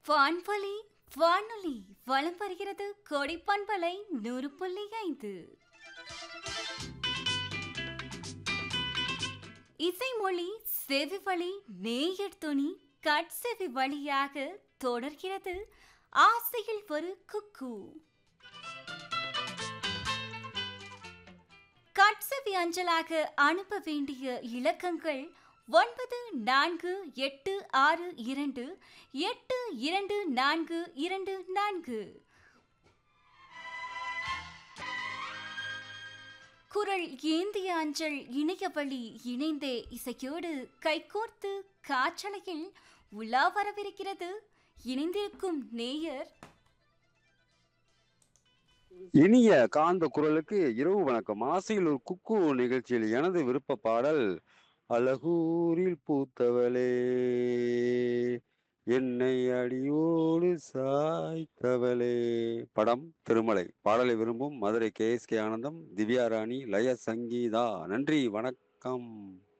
வான்வழி வானொலி வலம் வருகிறது கொடிப்பண்பலை நூறு புள்ளி ஐந்து இசைமொழி செவி வழி நேயர் துணி கட்செவி வழியாக தொடர்கிறது ஆசையில் ஒரு குக்கு கட்செவி அஞ்சலாக அனுப்ப வேண்டிய இலக்கங்கள் ஒன்பது நான்கு எட்டு ஆறு இரண்டு எட்டு இரண்டு நான்கு இரண்டு நான்கு குரல் ஏந்திய அஞ்சல் இணைய வழி இணைந்தே இசையோடு கைகோர்த்து காற்றலையில் உலா வரவிருக்கிறது இணைந்திருக்கும் நேயர் இனிய காந்த குரலுக்கு இரவு வணக்கம் ஆசையில் ஒரு குக்கு நிகழ்ச்சியில் எனது விருப்ப பாடல் அழகூரில் பூத்தவளே என்னை அடியோடு சாய்த்தவளே படம் திருமலை பாடலை விரும்பும் மதுரை கே எஸ் கே ஆனந்தம் திவ்யா ராணி லய சங்கீதா நன்றி வணக்கம்